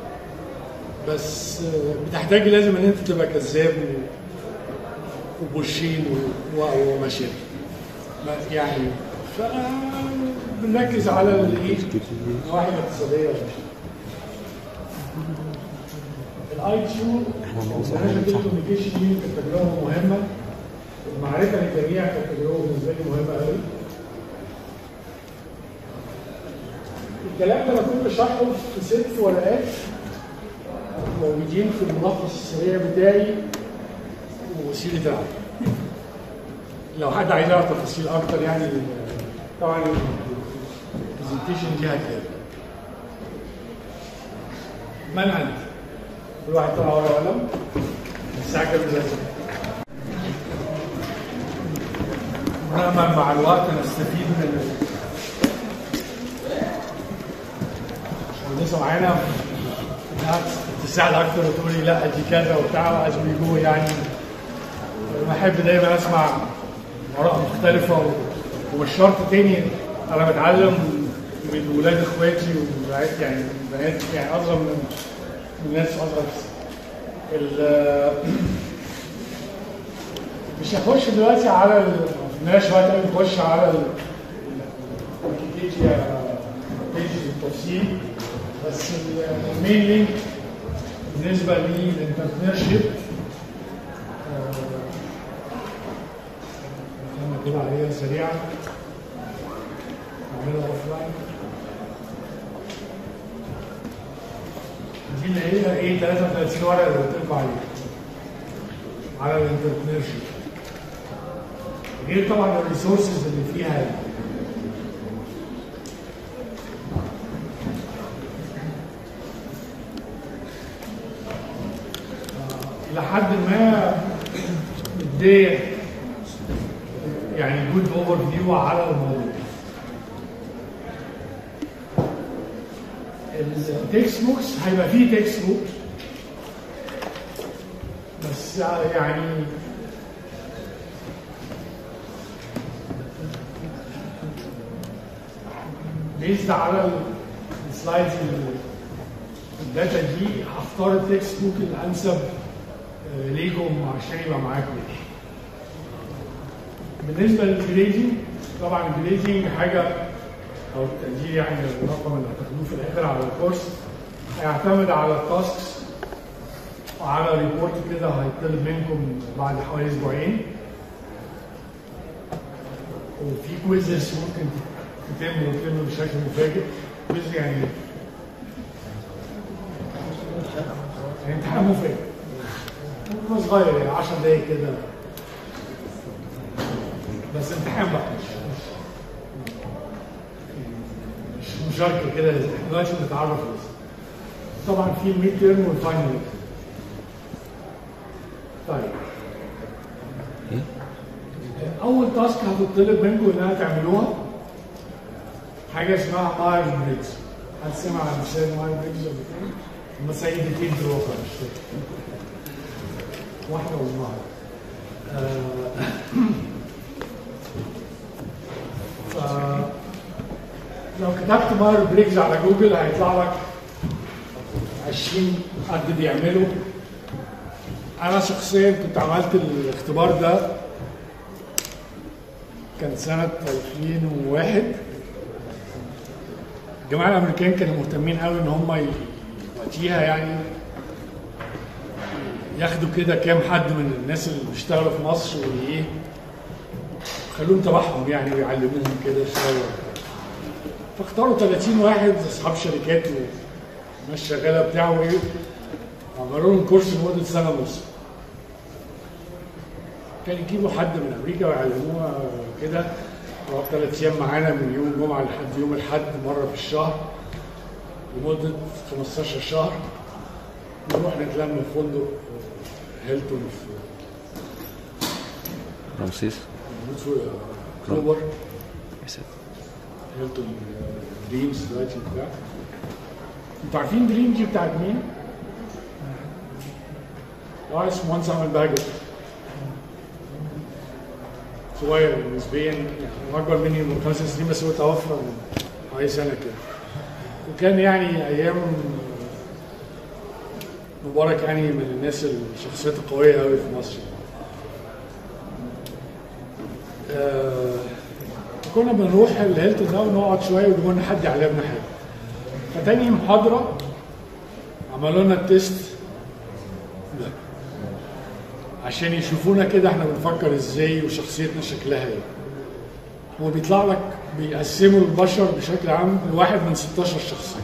بس آه، بتحتاج لازم ان انت تبقى كذاب و- وبوشين و- و- ومشاكل ما- يعني ف بنركز على الايه النواحي الاقتصاديه والمشاكل الاي كيو كوميونيكيشن يونت كانت تجربه مهمه المعرفه للجميع كانت تجربه بالنسبه لي مهمه قوي الكلام ده انا كنت شرحه في ست ورقات موجودين في الملخص السريع بتاعي وسيله العمل لو حد عايز يعرف تفاصيل اكتر يعني طبعا البرزنتيشن دي هتلاقي منهج كل واحد طلع ورقه وقلم الساعه كام دلوقتي؟ نأمل مع الوقت نستفيد من مهندسه معانا انها تساعد اكتر وتقول لي لا دي كذا وبتاع از وي جو يعني بحب دايما اسمع اراء مختلفه و- ومش شرط تاني انا بتعلم من ولاد اخواتي وبنات يعني من بنات يعني اصغر من من ناس اصغر ال- مش هخش دلوقتي على ال- مالناش وقت قوي نخش على ال- الويكيبيديا بيج بالتفصيل بس المين لينك بالنسبه للانتربرينور شيب كده عليها سريعه نعملها اوف لاين دي اللي هي ايه 33 ورقه اللي قلت لكم عليها على الانتربرينور شيب غير طبعا الريسورسز اللي فيها يعني. لحد ما بداية يعني جود اوفر فيو على الموضوع التكست بوكس هيبقى فيه تكست بوك بس يعني بيزد على السلايدز ال- الداتا دي هختار التكست بوك الانسب آه، ليكم عشان يبقى معاكم بالنسبه للجريدنج طبعا الجريدنج حاجه او التقدير يعني الرقم اللي هتاخدوه في الاخر على الكورس هيعتمد على التاسكس وعلى ريبورت كده هيطلب منكم بعد حوالي اسبوعين وفي كويزز ممكن تتم وتتم بشكل مفاجئ كويز يعني يعني امتحان مفاجئ هو صغير يعني 10 دقايق كده بس امتحان بقى مش مش مشاركه كده دلوقتي بنتعرف بس طبعا في الميد تيرم والفاينل طيب اول تاسك هتطلب منكم انها تعملوها حاجه اسمها ماير بريدج هل سمع عن مثال ماير بريدج قبل كده؟ هم سيدتين في الواقع مش فاكر واحده والمهر ف- لو كتبت ماير بريدج على جوجل هيطلع لك 20 حد بيعمله انا شخصيا كنت عملت الاختبار ده كان سنة 2001 الجماعة الأمريكان كانوا مهتمين قوي إن هم ي- وقتيها يعني ياخدوا كده كام حد من الناس اللي بيشتغلوا في مصر وإيه خلوهم تبعهم يعني ويعلموهم كده شوية فاختاروا 30 واحد أصحاب شركات وناس شغالة بتاعه إيه عملوا لهم كورس لمدة سنة ونص كان يجيبوا حد من امريكا ويعلموها كده يقعد ثلاث ايام معانا من يوم الجمعه لحد يوم الاحد مره في الشهر لمده 15 شهر نروح نتلم في فندق هيلتون في رمسيس في اكتوبر يا ساتر هيلتون دريمز دلوقتي بتاع انتوا عارفين دريم دي بتاعت مين؟ واحد اسمه مهندس احمد بهجت صغير نسبيا يعني هو اكبر مني من خمس سنين بس هو توفى من حوالي سنه كده وكان يعني ايام مبارك يعني من الناس الشخصيات القويه قوي في مصر آه كنا بنروح الهيلتون ده ونقعد شويه ويجيبوا لنا حد يعلمنا حاجه فتاني محاضره عملوا لنا التيست ده عشان يشوفونا كده احنا بنفكر ازاي وشخصيتنا شكلها ايه هو بيطلع لك بيقسموا البشر بشكل عام لواحد من 16 شخصيه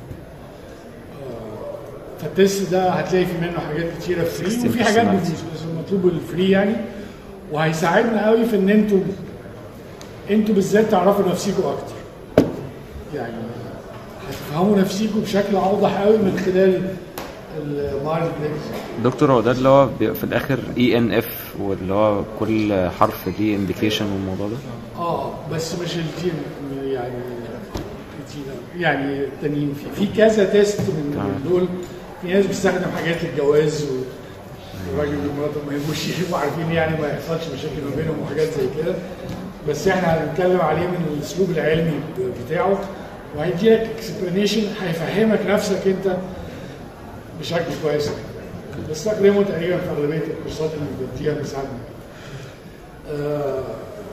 آه، فالتيست ده هتلاقي في منه حاجات كتيره فري 16 وفي حاجات personality. بفلوس بس المطلوب الفري يعني وهيساعدنا قوي في ان انتوا انتوا بالذات تعرفوا نفسيكم اكتر يعني هتفهموا نفسيكم بشكل اوضح قوي من خلال المايند بريكس دكتور هو ده اللي هو بيبقى في الاخر اي ان اف واللي هو كل حرف ليه انديكيشن والموضوع ده اه بس مش التيم يعني يعني التانيين في في كذا تيست من من دول في ناس بتستخدم حاجات للجواز و الراجل ومراته ما يبقوش يبقوا عارفين يعني ما يحصلش مشاكل ما بينهم وحاجات زي كده بس احنا هنتكلم عليه من الاسلوب العلمي بتاعه وهيدي لك اكسبلانيشن هيفهمك نفسك انت بشكل كويس بستخدمه تقريبا في اغلبيه الكورسات اللي بديها بيساعدني. آه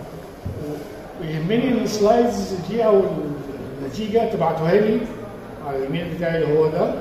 ويهمني السلايدز دي او النتيجه تبعتوها لي على الايميل بتاعي اللي هو ده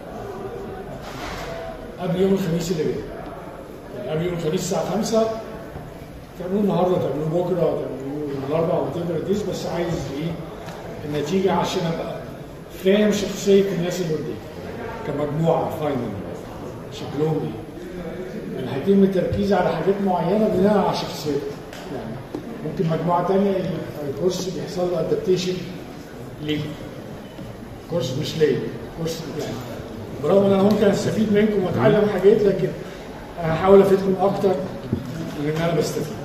قبل يوم الخميس اللي جاي. يعني قبل يوم الخميس الساعه 5 تعملوه النهارده تعملوه بكره تعملوه الاربع وات ايفر بس عايز ايه النتيجه عشان ابقى فاهم شخصيه الناس اللي قدامي كمجموعه فاينل شكلهم ايه يعني هيتم التركيز على حاجات معينه بناء على شخصيتك يعني ممكن مجموعه ثانيه الكورس بيحصل له ادابتيشن ليه كورس مش ليه كورس يعني برغم ان انا ممكن استفيد منكم واتعلم حاجات لكن هحاول افيدكم اكتر من ان انا بستفيد